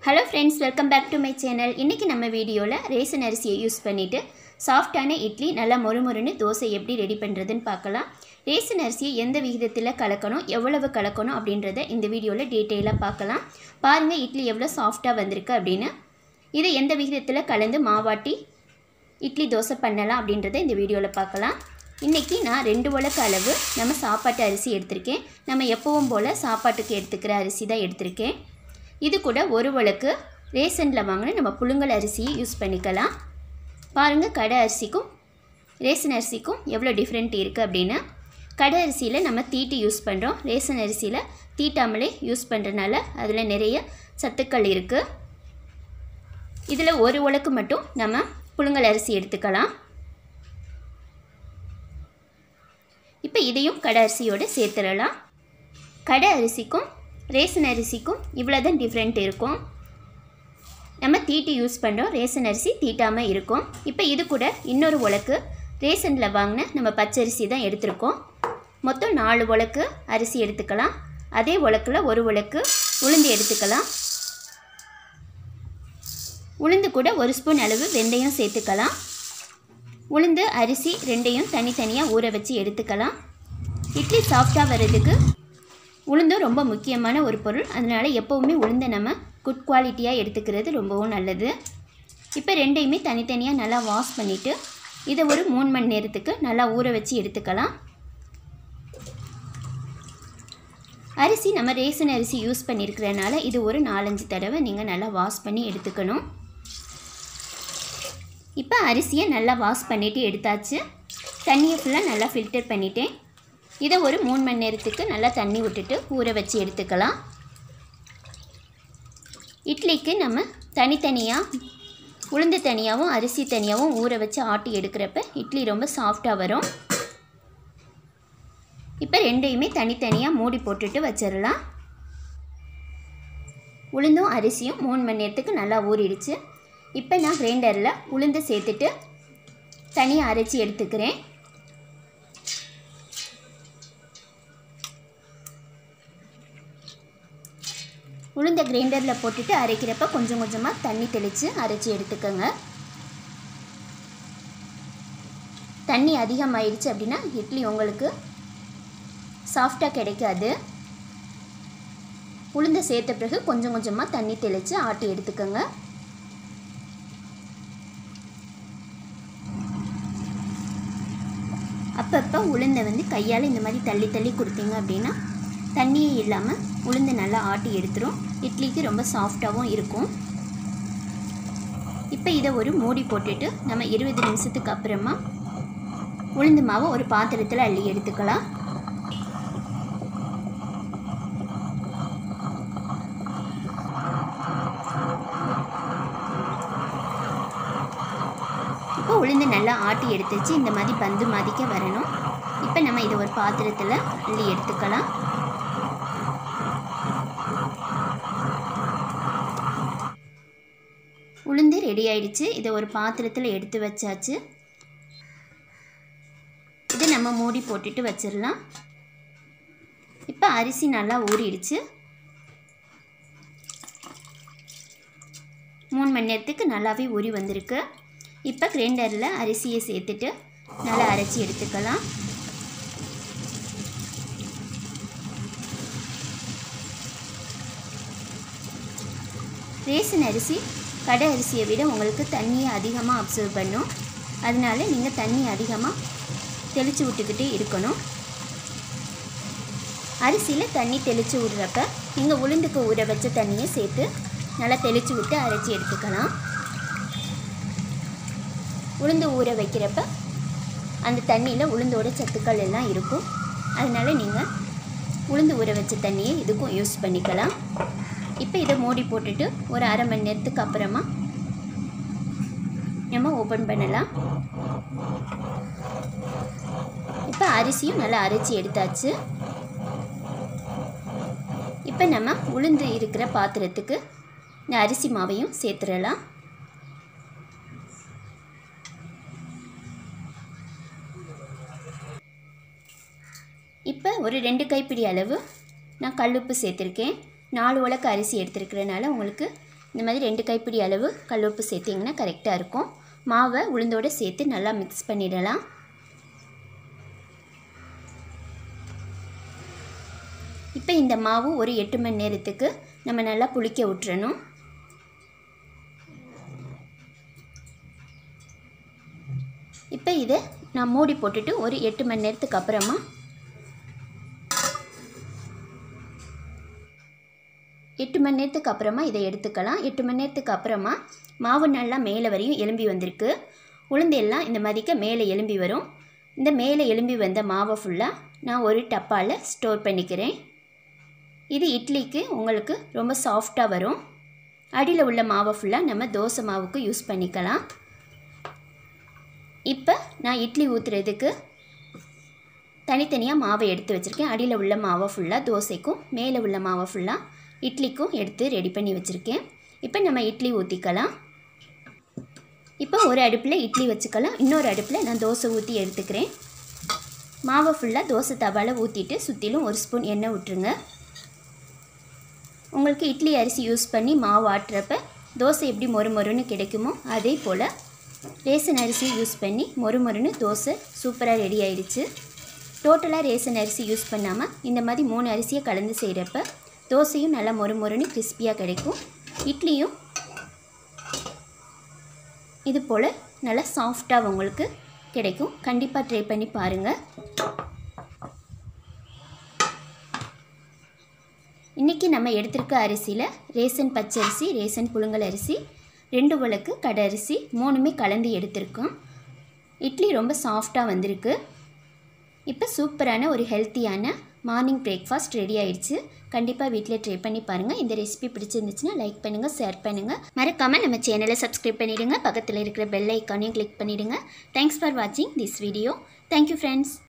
hello friends welcome back to my channel இன்றைக்கி நம்ம வீடியோவில் ரேசன் அரிசியை யூஸ் பண்ணிவிட்டு சாஃப்டான இட்லி நல்லா மொறுமொறுன்னு தோசை எப்படி ரெடி பண்ணுறதுன்னு பார்க்கலாம் ரேசன் அரிசியை எந்த விகிதத்தில் கலக்கணும் எவ்வளவு கலக்கணும் அப்படின்றத இந்த வீடியோவில் டீட்டெயிலாக பார்க்கலாம் பாருங்கள் இட்லி எவ்வளோ சாஃப்டாக வந்திருக்கு அப்படின்னு இதை எந்த விகிதத்தில் கலந்து மாவாட்டி இட்லி தோசை பண்ணலாம் அப்படின்றத இந்த வீடியோவில் பார்க்கலாம் இன்றைக்கி நான் ரெண்டு உலக்கு அளவு நம்ம சாப்பாட்டு அரிசி எடுத்திருக்கேன் நம்ம எப்பவும் போல் சாப்பாட்டுக்கு எடுத்துக்கிற அரிசி தான் எடுத்திருக்கேன் இது கூட ஒரு உலக்கு ரேஷனில் வாங்கின நம்ம புழுங்கல் அரிசியை யூஸ் பண்ணிக்கலாம் பாருங்கள் கடை அரிசிக்கும் ரேஷன் அரிசிக்கும் எவ்வளோ டிஃப்ரெண்ட் இருக்குது அப்படின்னு கடை அரிசியில் நம்ம தீட்டி யூஸ் பண்ணுறோம் ரேஷன் அரிசியில் தீட்டாமலே யூஸ் பண்ணுறனால அதில் நிறைய சத்துக்கள் இருக்குது இதில் ஒரு உலக்கு மட்டும் நம்ம புழுங்கல் அரிசி எடுத்துக்கலாம் இப்போ இதையும் கடை அரிசியோடு சேர்த்துடலாம் கடை அரிசிக்கும் ரேஷன் அரிசிக்கும் இவ்வளோ தான் டிஃப்ரெண்ட் இருக்கும் நம்ம தீட்டி யூஸ் பண்ணுறோம் ரேஷன் அரிசி தீட்டாமல் இருக்கும் இப்போ இது கூட இன்னொரு உலக்கு ரேஷனில் வாங்கின நம்ம பச்சரிசி தான் எடுத்திருக்கோம் மொத்தம் நாலு உலக்கு அரிசி எடுத்துக்கலாம் அதே உலக்கில் ஒரு உலக்கு உளுந்து எடுத்துக்கலாம் உளுந்து கூட ஒரு ஸ்பூன் அளவு வெந்தயம் சேர்த்துக்கலாம் உளுந்து அரிசி ரெண்டையும் தனித்தனியாக ஊற வச்சு எடுத்துக்கலாம் இட்லி சாஃப்டாக வர்றதுக்கு உளுந்தும் ரொம்ப முக்கியமான ஒரு பொருள் அதனால் எப்போவுமே உளுந்தை நம்ம குட் குவாலிட்டியாக எடுத்துக்கிறது ரொம்பவும் நல்லது இப்போ ரெண்டையுமே தனித்தனியாக நல்லா வாஷ் பண்ணிவிட்டு இதை ஒரு மூணு மணி நேரத்துக்கு நல்லா ஊற வச்சு எடுத்துக்கலாம் அரிசி நம்ம ரேஷன் அரிசி யூஸ் பண்ணியிருக்கிறனால இது ஒரு நாலஞ்சு தடவை நீங்கள் நல்லா வாஷ் பண்ணி எடுத்துக்கணும் இப்போ அரிசியை நல்லா வாஷ் பண்ணிவிட்டு எடுத்தாச்சு தண்ணியை ஃபுல்லாக நல்லா ஃபில்டர் பண்ணிட்டேன் இதை ஒரு மூணு மணி நேரத்துக்கு நல்லா தண்ணி விட்டுட்டு ஊற வச்சு எடுத்துக்கலாம் இட்லிக்கு நம்ம தனித்தனியாக உளுந்து தனியாகவும் அரிசி தனியாகவும் ஊற வச்சு ஆட்டி எடுக்கிறப்ப இட்லி ரொம்ப சாஃப்டாக வரும் இப்போ ரெண்டையுமே தனித்தனியாக மூடி போட்டுட்டு வச்சிடலாம் உளுந்தும் அரிசியும் மூணு மணி நேரத்துக்கு நல்லா ஊறிடுச்சு இப்போ நான் கிரைண்டரில் உளுந்து சேர்த்துட்டு தனியாக அரைச்சி எடுத்துக்கிறேன் உளுந்த கிரைண்டரில் போட்டுட்டு அரைக்கிறப்ப கொஞ்சம் கொஞ்சமாக தண்ணி தெளித்து அரைச்சி எடுத்துக்கோங்க தண்ணி அதிகமாயிடுச்சு அப்படின்னா இட்லி உங்களுக்கு சாஃப்டாக கிடைக்காது உளுந்த சேர்த்த பிறகு கொஞ்சம் கொஞ்சமாக தண்ணி தெளித்து ஆட்டி எடுத்துக்கோங்க அப்பப்போ உளுந்தை வந்து கையால் இந்த மாதிரி தள்ளி தள்ளி கொடுத்தீங்க அப்படின்னா தண்ணியே இல்லாமல் உளுந்து நல்லா ஆட்டி எடுத்துரும் இட்லிக்கு ரொம்ப சாஃப்டாகவும் இருக்கும் இப்போ இதை ஒரு மூடி போட்டுட்டு நம்ம இருபது நிமிஷத்துக்கு அப்புறமா உளுந்து மாவை ஒரு பாத்திரத்தில் அள்ளி எடுத்துக்கலாம் இப்போ உளுந்து நல்லா ஆட்டி எடுத்துச்சு இந்த மாதிரி பந்து மாதிக்க வரணும் இப்போ நம்ம இதை ஒரு பாத்திரத்தில் அள்ளி எடுத்துக்கலாம் உளுந்து ரெடி ஆயிடுச்சு இதை ஒரு பாத்திரத்தில் எடுத்து வச்சாச்சு இதை நம்ம மூடி போட்டுட்டு வச்சிடலாம் இப்போ அரிசி நல்லா ஊறிடுச்சு மூணு மணி நேரத்துக்கு நல்லாவே ஊறி வந்திருக்கு இப்போ கிரைண்டரில் அரிசியை சேர்த்துட்டு நல்லா அரைச்சி எடுத்துக்கலாம் ரேஷன் அரிசி கடை அரிசியை விட உங்களுக்கு தண்ணியை அதிகமாக அப்சர்வ் பண்ணும் அதனால நீங்கள் தண்ணி அதிகமாக தெளித்து விட்டுக்கிட்டே இருக்கணும் அரிசியில் தண்ணி தெளித்து விடுறப்ப நீங்கள் உளுந்துக்கு ஊற வச்ச தண்ணியை சேர்த்து நல்லா தெளித்து விட்டு அரைச்சி எடுத்துக்கலாம் உளுந்து ஊற வைக்கிறப்ப அந்த தண்ணியில் உளுந்தோட சத்துக்கள் எல்லாம் இருக்கும் அதனால் நீங்கள் உளுந்து ஊற வச்ச தண்ணியை இதுக்கும் யூஸ் பண்ணிக்கலாம் இப்போ இதை மூடி போட்டுட்டு ஒரு அரை மணி நேரத்துக்கு அப்புறமா நம்ம ஓப்பன் பண்ணலாம் இப்போ அரிசியும் நல்லா அரைச்சி எடுத்தாச்சு இப்போ நம்ம உளுந்து இருக்கிற பாத்திரத்துக்கு இந்த அரிசி மாவையும் சேர்த்துடலாம் இப்போ ஒரு ரெண்டு கைப்பிடி அளவு நான் கல்லுப்பு சேர்த்துருக்கேன் நாலு உலக்கு அரிசி எடுத்துருக்கிறனால உங்களுக்கு இந்த மாதிரி ரெண்டு கைப்பிடி அளவு கல்லுப்பு சேர்த்திங்கன்னா கரெக்டாக இருக்கும் மாவை உளுந்தோடு சேர்த்து நல்லா மிக்ஸ் பண்ணிடலாம் இப்போ இந்த மாவு ஒரு எட்டு மணி நேரத்துக்கு நம்ம நல்லா புளிக்க விட்டுறணும் இப்போ இதை நான் மூடி போட்டுட்டு ஒரு எட்டு மணி நேரத்துக்கு அப்புறமா எட்டு மணி நேரத்துக்கு அப்புறமா இதை எடுத்துக்கலாம் எட்டு மணி நேரத்துக்கு அப்புறமா மாவு நல்லா மேலே வரையும் எலும்பி வந்திருக்கு உளுந்து எல்லாம் இந்த மாதிரிக்க மேலே எலும்பி வரும் இந்த மேலே எலும்பி வந்த மாவை ஃபுல்லாக நான் ஒரு டப்பாவில் ஸ்டோர் பண்ணிக்கிறேன் இது இட்லிக்கு உங்களுக்கு ரொம்ப சாஃப்டாக வரும் அடியில் உள்ள மாவை ஃபுல்லாக நம்ம தோசை மாவுக்கு யூஸ் பண்ணிக்கலாம் இப்போ நான் இட்லி ஊற்றுறதுக்கு தனித்தனியாக மாவை எடுத்து வச்சுருக்கேன் அடியில் உள்ள மாவை ஃபுல்லாக தோசைக்கும் மேலே உள்ள மாவை ஃபுல்லாக இட்லிக்கும் எடுத்து ரெடி பண்ணி வச்சுருக்கேன் இப்போ நம்ம இட்லி ஊற்றிக்கலாம் இப்போ ஒரு அடுப்பில் இட்லி வச்சுக்கலாம் இன்னொரு அடுப்பில் நான் தோசை ஊற்றி எடுத்துக்கிறேன் மாவை ஃபுல்லாக தோசை தவாவில் ஊற்றிட்டு சுற்றிலும் ஒரு ஸ்பூன் எண்ணெய் விட்டுருங்க உங்களுக்கு இட்லி அரிசி யூஸ் பண்ணி மாவு ஆட்டுறப்ப தோசை எப்படி மொறு மொறுன்னு கிடைக்குமோ அதே போல் ரேசன் அரிசி யூஸ் பண்ணி மொறு மொறுன்னு தோசை சூப்பராக ரெடி ஆயிடுச்சு டோட்டலாக ரேசன் அரிசி யூஸ் பண்ணாமல் இந்த மாதிரி மூணு அரிசியை கலந்து செய்கிறப்ப தோசையும் நல்லா மொறு மொறுன்னு கிறிஸ்பியாக கிடைக்கும் இட்லியும் இது போல் நல்லா சாஃப்டாக உங்களுக்கு கிடைக்கும் கண்டிப்பாக ட்ரை பண்ணி பாருங்கள் இன்றைக்கி நம்ம எடுத்திருக்க அரிசியில் ரேசன் பச்சரிசி ரேசன் புழுங்கல் அரிசி ரெண்டு உலக்கு கடை அரிசி மூணுமே கலந்து எடுத்திருக்கோம் இட்லி ரொம்ப சாஃப்டாக வந்திருக்கு இப்போ சூப்பரான ஒரு ஹெல்த்தியான மார்னிங் பிரேக்ஃபாஸ்ட் ரெடி ஆயிடுச்சு கண்டிப்பாக வீட்டில் ட்ரை பண்ணி பாருங்கள் இந்த ரெசிபி பிடிச்சிருந்துச்சுன்னா லைக் பண்ணுங்கள் ஷேர் பண்ணுங்கள் மறக்காமல் நம்ம சேனலை சப்ஸ்கிரைப் பண்ணிவிடுங்க பக்கத்தில் இருக்கிற பெல் ஐக்கானையும் கிளிக் பண்ணிவிடுங்க தேங்க்ஸ் ஃபார் வாட்சிங் திஸ் வீடியோ தேங்க்யூ ஃப்ரெண்ட்ஸ்